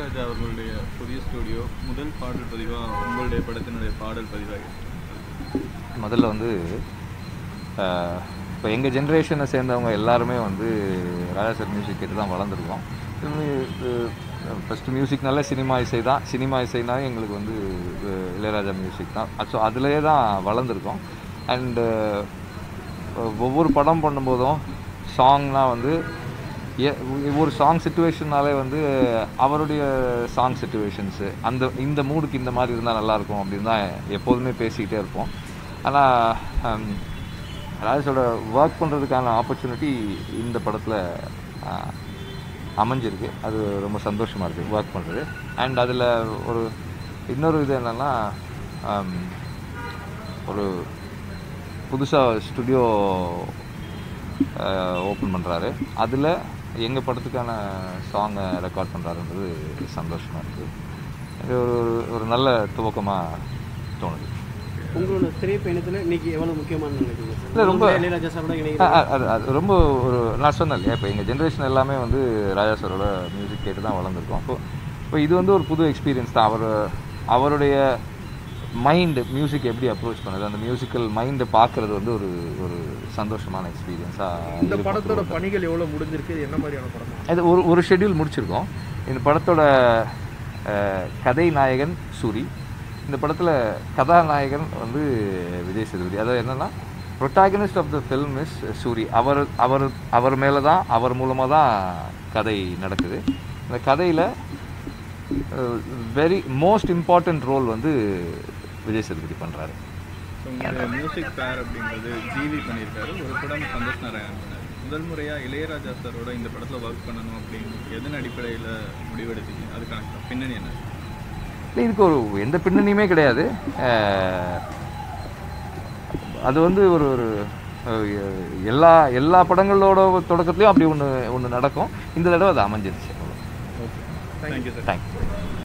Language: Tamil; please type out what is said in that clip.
இளையராஜா அவர்களுடைய புதிய ஸ்டுடியோ முதல் பாடல் பதிவாக உங்களுடைய படத்தினுடைய பாடல் பதிவாக முதல்ல வந்து இப்போ எங்கள் ஜென்ரேஷனை சேர்ந்தவங்க எல்லாருமே வந்து ராஜா சார் மியூசிக் கேட்டு தான் வளர்ந்துருக்கோம் ஃபஸ்ட்டு மியூசிக்னாலே சினிமா இசை தான் சினிமா இசைனாலே எங்களுக்கு வந்து இது இளையராஜா மியூசிக் தான் ஸோ அதிலே தான் வளர்ந்துருக்கோம் அண்டு ஒவ்வொரு படம் பண்ணும்போதும் சாங்னா வந்து எ- ஒரு சாங் சுச்சுவேஷன்னாலே வந்து அவருடைய சாங் சுச்சுவேஷன்ஸு அந்த இந்த மூடுக்கு இந்த மாதிரி இருந்தால் நல்லாயிருக்கும் அப்படின்னு தான் எப்போதுமே பேசிக்கிட்டே இருப்போம் ஆனால் ராஜேஷோட ஒர்க் பண்ணுறதுக்கான ஆப்பர்ச்சுனிட்டி இந்த படத்தில் அமைஞ்சிருக்கு அது ரொம்ப சந்தோஷமாக இருக்குது ஒர்க் பண்ணுறது அண்ட் அதில் ஒரு இன்னொரு இது என்னென்னா ஒரு புதுசாக ஸ்டுடியோ ஓப்பன் பண்ணுறாரு அதில் எங்கள் படத்துக்கான சாங்கை ரெக்கார்ட் பண்ணுறாருன்றது சந்தோஷமாக இருக்குது இது ஒரு ஒரு- ஒரு நல்ல துவக்கமாக தோணுது உங்களோட திரைப்பயணத்தில் இன்னைக்கு எவ்வளவு முக்கியமான நினைக்கிறீங்க சார் இல்ல, ரொம்ப- உங்களை இளையராஜா சாரோட அ- இணைகிறது அ- அது அது ரொம்ப ஒரு நான் சொன்னேன் இல்லையா இப்போ எங்கள் ஜென்ரேஷன் எல்லாமே வந்து ராஜா சாரோட மியூசிக் கேட்டு தான் வளர்ந்துருக்கோம் இப்போ இப்போ இது வந்து ஒரு புது எக்ஸ்பீரியன்ஸ் தான் அவர் அவருடைய மைண்டு மியூசிக் எப்படி அப்ரோச் பண்ணுது அந்த மியூசிக்கல் மைண்டை பார்க்குறது வந்து ஒரு ஒரு சந்தோஷமான எக்ஸ்பீரியன்ஸாக இந்த படத்தோட பணிகள் எவ்வளவு முடிஞ்சிருக்கு இது என்ன மாதிரியான படம் இது ஒரு ஒரு ஷெட்யூல் முடிச்சிருக்கோம் இந்த படத்தோட அஹ், கதை நாயகன் சூரி இந்த படத்தில் கதாநாயகன் வந்து விஜய் சேதுபதி அதாவது என்னென்னா protagonist of the film is Soori அவர் அவர் அவர் மேலே தான் அவர் மூலமாக தான் கதை நடக்குது இந்த கதையில் வெரி மோஸ்ட் இம்பார்ட்டண்ட் ரோல் வந்து விஜய் சேதுபதி பண்ணுறாரு ஸோ உங்களுடைய மியூசிக் பேர் அப்படின்றது ஜிவி பண்ணியிருக்காரு ஒரு படம் சந்தோஷ் நாராயணன் பண்ணாரு முதல் முறையாக இளையராஜா சாரோட இந்த படத்தில் ஒர்க் பண்ணணும் அப்படின்னு எதன் அடிப்படையில் முடிவெடுத்தீங்க அதுக்கான பின்னணி என்ன இல்லை இதுக்கு ஒரு எந்த பின்னணியுமே கிடையாது அஹ், அது வந்து ஒரு ஒரு அஹ், எல்லா எல்லா படங்களோட தொடக்கத்துலேயும் அப்படி ஒன்று ஒன்று நடக்கும் இந்த தடவை அது அமைஞ்சிருச்சு தேங்க்யூ சார் தேங்க்யூ